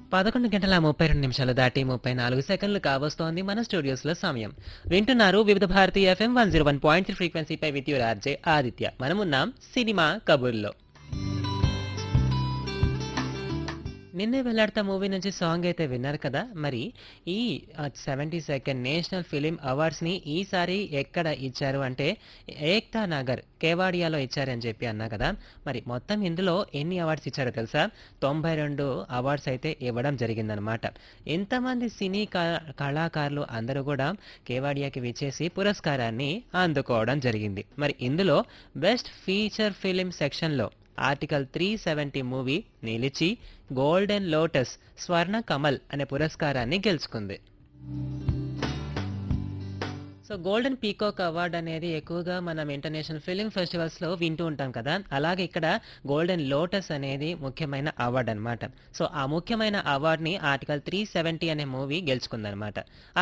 పదకొండు గంటల ముప్పై రెండు నిమిషాలు దాటి ముప్పై నాలుగు సెకండ్లు కావస్తోంది మన స్టూడియోస్లో సమయం వింటున్నారు Vividh Bharati FM one zero one point three ఫ్రీక్వెన్సీపై విత్ యూర్ ఆర్జే ఆదిత్య మనమున్నాం సినిమా కబుర్లో నిన్నే వెళ్ళాడతా మూవీ నుంచి సాంగ్ అయితే విన్నారు కదా మరి ఈ సెవెంటీ సెకండ్ నేషనల్ ఫిలిం అవార్డ్స్ని ఈసారి ఎక్కడ ఇచ్చారు అంటే ఏక్తా నగర్ కేవాడియాలో ఇచ్చారని చెప్పి అన్నా కదా మరి మొత్తం ఇందులో ఎన్ని అవార్డ్స్ ఇచ్చారో తెలుసా తొంభై రెండు అవార్డ్స్ అయితే ఇవ్వడం జరిగిందనమాట ఇంతమంది సినీ క- కళాకారులు అందరూ కూడా కేవాడియాకి విచ్చేసి పురస్కారాన్ని అందుకోవడం జరిగింది మరి ఇందులో బెస్ట్ ఫీచర్ ఫిలిం సెక్షన్లో ఆర్టికల్ త్రీ సెవెంటీ మూవీ నిలిచి గోల్డెన్ లోటస్ స్వర్ణ కమల్ అనే పురస్కారాన్ని గెలుచుకుంది సో గోల్డెన్ పీకాక్ అవార్డ్ అనేది ఎక్కువగా మనం ఇంటర్నేషనల్ ఫిలిం ఫెస్టివల్స్లో వింటూ ఉంటాం కదా అలాగే ఇక్కడ గోల్డెన్ లోటస్ అనేది ముఖ్యమైన అవార్డ్ అన్నమాట సో ఆ ముఖ్యమైన అవార్డ్ని ఆర్టికల్ త్రీ సెవెంటీ అనే మూవీ గెలుచుకుందనమాట